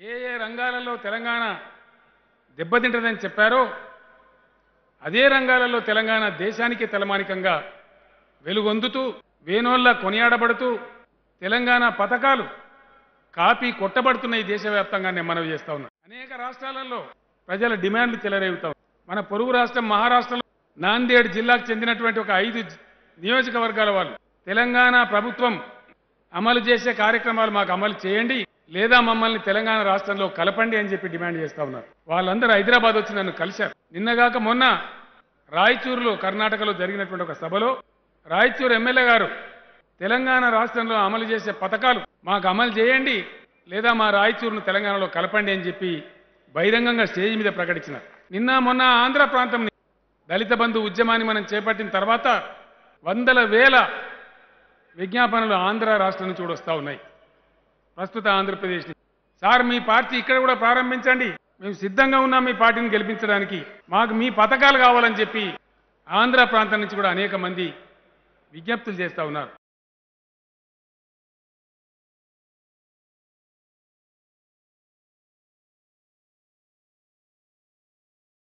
ఏ ఏ రంగాలలో తెలంగాణ దెబ్బతింటదని చెప్పారో అదే రంగాలలో తెలంగాణ దేశానికి తలమానికంగా వెలుగొందుతూ వేనోళ్ళ కొనియాడబడుతూ తెలంగాణ పథకాలు కాపీ కొట్టబడుతున్నాయి దేశవ్యాప్తంగా నేను మనవి చేస్తా ఉన్నా అనేక రాష్ట్రాలలో ప్రజల డిమాండ్లు చెలరేగుతా ఉన్నాయి. మన పొరుగు రాష్ట్రం మహారాష్ట్రలో నాందేడ్ జిల్లాకు చెందినటువంటి ఒక ఐదు జి- నియోజకవర్గాల వాళ్ళు తెలంగాణ ప్రభుత్వం అమలు చేసే కార్యక్రమాలు మాకు అమలు చేయండి లేదా మమ్మల్ని తెలంగాణ రాష్ట్రంలో కలపండి అని చెప్పి డిమాండ్ చేస్తా ఉన్నారు వాళ్ళందరూ హైదరాబాద్ వచ్చి నన్ను కలిశారు నిన్నగాక మొన్న రాయచూరులో కర్ణాటకలో జరిగినటువంటి ఒక సభలో రాయచూరు ఎమ్మెల్యే గారు తెలంగాణ రాష్ట్రంలో అమలు చేసే పథకాలు మాకు అమలు చేయండి లేదా మా రాయచూరును తెలంగాణలో కలపండి అని చెప్పి బహిరంగంగా స్టేజ్ మీద ప్రకటించినారు నిన్న మొన్న ఆంధ్ర ప్రాంతం దళిత బంధు ఉద్యమాన్ని మనం చేపట్టిన తర్వాత వందల వేల విజ్ఞాపనలు ఆంధ్ర రాష్ట్రం నుంచి కూడా వస్తూ ఉన్నాయి ప్రస్తుత ఆంధ్రప్రదేశ్ నుంచి. సార్ మీ పార్టీ ఇక్కడ కూడా ప్రారంభించండి మేము సిద్ధంగా ఉన్నాం మీ పార్టీని గెలిపించడానికి మాకు మీ పథకాలు కావాలని చెప్పి ఆంధ్ర ప్రాంతం నుంచి కూడా అనేక మంది విజ్ఞప్తులు చేస్తూ ఉన్నారు